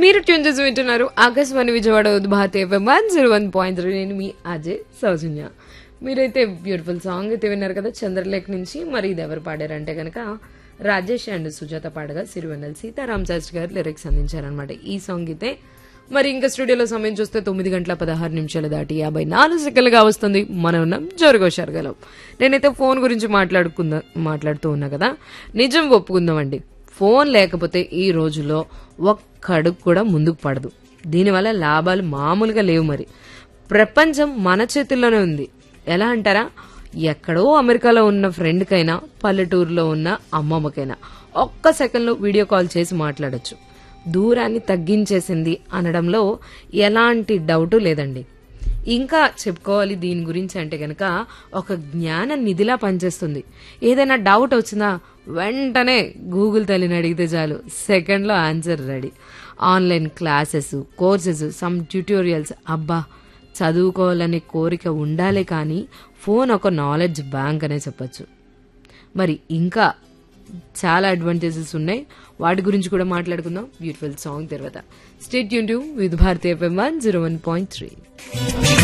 మీరు ట్యూన్ చేసి వింటున్నారు ఆకాశవాణి విజయవాడ భారతీయ FM one zero one point three నేను మీ అజయ్ సౌజన్య మీరైతే బ్యూటిఫుల్ సాంగ్ అయితే విన్నారు కదా చంద్రలేఖ నుంచి మరి ఇది ఎవరు పాడారంటే కనుక రాజేష్ అండ్ సుజాత పాడగా సిరివెన్నెల సీతారాం శాస్త్రి గారు లిరిక్స్ అందించారనమాట ఈ సాంగ్ అయితే మరి ఇంకా స్టూడియోలో సమయం చూస్తే తొమ్మిది గంటల పదహారు నిమిషాలు దాటి యాభై నాలుగు సెకండ్లుగా వస్తుంది మనం ఉన్నాం జోరుగోషారుగలం నేనైతే ఫోన్ గురించి మాట్లాడుకుందా మాట్లాడుతూ ఉన్నా కదా నిజం ఒప్పుకుందామండి ఫోన్ లేకపోతే ఈ రోజుల్లో ఒక్క అడుగు కూడా ముందుకు పడదు దీనివల్ల లాభాలు మామూలుగా లేవు మరి ప్రపంచం మన చేతుల్లోనే ఉంది ఎలా అంటారా ఎక్కడో అమెరికాలో ఉన్న ఫ్రెండ్కైనా పల్లెటూరులో ఉన్న అమ్మమ్మకైనా ఒక్క సెకండ్లో వీడియో కాల్ చేసి మాట్లాడొచ్చు దూరాన్ని తగ్గించేసింది అనడంలో ఎలాంటి డౌటు లేదండి ఇంకా చెప్పుకోవాలి దీని గురించి అంటే గనక ఒక జ్ఞాన నిధిలా పనిచేస్తుంది ఏదైనా డౌట్ వచ్చిందా వెంటనే గూగుల్ తల్లిని అడిగితే చాలు సెకండ్లో answer ready online classes courses some tutorials అబ్బా చదువుకోవాలనే కోరిక ఉండాలే కానీ ఫోన్ ఒక నాలెడ్జ్ బ్యాంక్ అనే చెప్పొచ్చు మరి ఇంకా చాలా అడ్వాంటేజెస్ ఉన్నాయి వాటి గురించి కూడా మాట్లాడుకుందాం బ్యూటిఫుల్ సాంగ్ తర్వాత స్టేట్ యూన్ టు విత్ భారతీయ FM one zero one point three